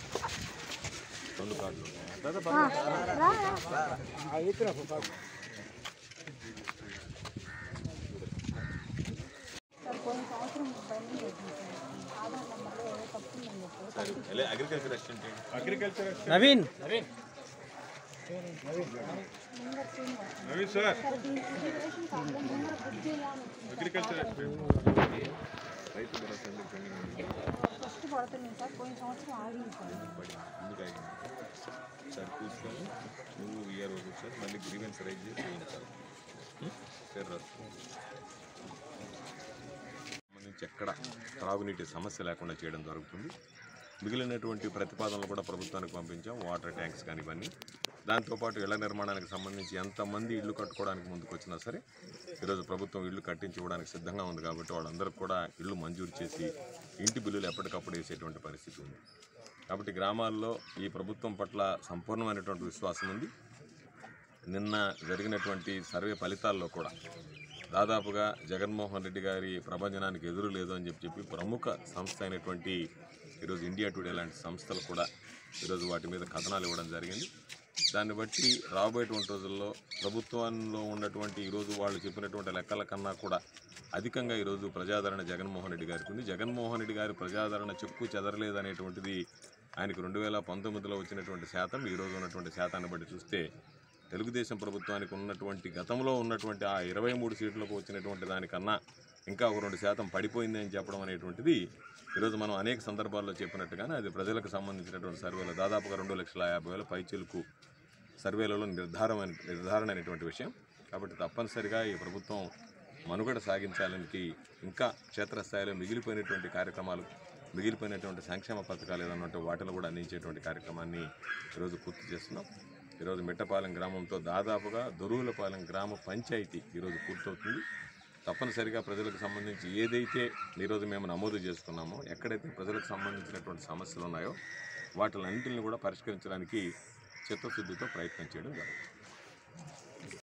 రెండు కార్డులు ఉన్నాయా? సరే ఎలా అగ్రికల్చర్ అసిస్టెంట్ ఏంటి? Agriculture Naveen Naveen sir agriculture Rythu Bharosa ఎందుకు పెండింగ్ ఉంది? ఫస్ట్ పడుతుంది సార్ పోయిన సంవత్సరం ఆగింది సార్ పడి ఎందుకు ఆగింది? సార్ కూర్చొని నువ్వు ఇయర్ సార్ మళ్ళీ గ్రీవెన్స్ రైజ్ చేసి వేయించాలి ఉం? సరే రాసు సంబంధించి ఎక్కడ త్రాగునీటి సమస్య లేకుండా చేయడం జరుగుతుంది మిగిలినటువంటి ప్రతిపాదనలు కూడా ప్రభుత్వానికి పంపించాం వాటర్ ట్యాంక్స్ కానీ ఇవన్నీ దాంతోపాటు ఇళ్ల నిర్మాణానికి సంబంధించి ఎంతమంది ఇల్లు కట్టుకోవడానికి ముందుకు వచ్చినా సరే ఈరోజు ప్రభుత్వం ఇల్లు కట్టించి ఇవ్వడానికి సిద్ధంగా ఉంది కాబట్టి వాళ్ళందరికీ కూడా ఇల్లు మంజూరు చేసి ఇంటి బిల్లులు ఎప్పటికప్పుడు వేసేటువంటి పరిస్థితి ఉంది కాబట్టి గ్రామాల్లో ఈ ప్రభుత్వం పట్ల సంపూర్ణమైనటువంటి విశ్వాసం ఉంది నిన్న జరిగినటువంటి సర్వే ఫలితాల్లో కూడా దాదాపుగా జగన్మోహన్ రెడ్డి గారి ప్రభంజనానికి ఎదురు లేదు అని చెప్పి చెప్పి ప్రముఖ సంస్థ అయినటువంటి ఈరోజు ఇండియా టుడే లాంటి సంస్థలు కూడా ఈరోజు వాటి మీద కథనాలు ఇవ్వడం జరిగింది దాన్ని బట్టి రాబోయేటువంటి రోజుల్లో ప్రభుత్వంలో ఉన్నటువంటి ఈరోజు వాళ్ళు చెప్పినటువంటి లెక్కల కన్నా కూడా అధికంగా ఈరోజు ప్రజాదరణ జగన్మోహన్ రెడ్డి గారికి ఉంది జగన్మోహన్ రెడ్డి గారి ప్రజాదరణ చెక్కు చెదరలేదు అనేటువంటిది ఆయనకు రెండు వేల పంతొమ్మిదిలో వచ్చినటువంటి శాతం ఈరోజు ఉన్నటువంటి శాతాన్ని బట్టి చూస్తే తెలుగుదేశం ప్రభుత్వానికి ఉన్నటువంటి గతంలో ఉన్నటువంటి ఆ ఇరవై మూడు సీట్లకు వచ్చినటువంటి దానికన్నా ఇంకా ఒక రెండు శాతం పడిపోయింది అని చెప్పడం అనేటువంటిది ఈరోజు మనం అనేక సందర్భాల్లో చెప్పినట్టుగానే అది ప్రజలకు సంబంధించినటువంటి సర్వేలో దాదాపుగా రెండు లక్షల యాభై వేల పైచీలకు సర్వేలలో నిర్ధారణ నిర్ధారణ అనేటువంటి విషయం కాబట్టి తప్పనిసరిగా ఈ ప్రభుత్వం మనుగడ సాగించాలని ఇంకా క్షేత్రస్థాయిలో మిగిలిపోయినటువంటి కార్యక్రమాలు మిగిలిపోయినటువంటి సంక్షేమ పథకాలు ఏదన్నట్టు వాటిలో కూడా అందించేటువంటి కార్యక్రమాన్ని ఈరోజు పూర్తి చేస్తున్నాం ఈరోజు మిట్టపాలెం గ్రామంతో దాదాపుగా దొరువులపాలెం గ్రామ పంచాయతీ ఈరోజు పూర్తవుతుంది తప్పనిసరిగా ప్రజలకు సంబంధించి ఏదైతే ఈరోజు మేము నమోదు చేసుకున్నామో ఎక్కడైతే ప్రజలకు సంబంధించినటువంటి సమస్యలు ఉన్నాయో వాటిలన్నింటిని కూడా పరిష్కరించడానికి చిత్తశుద్ధితో ప్రయత్నం చేయడం జరుగుతుంది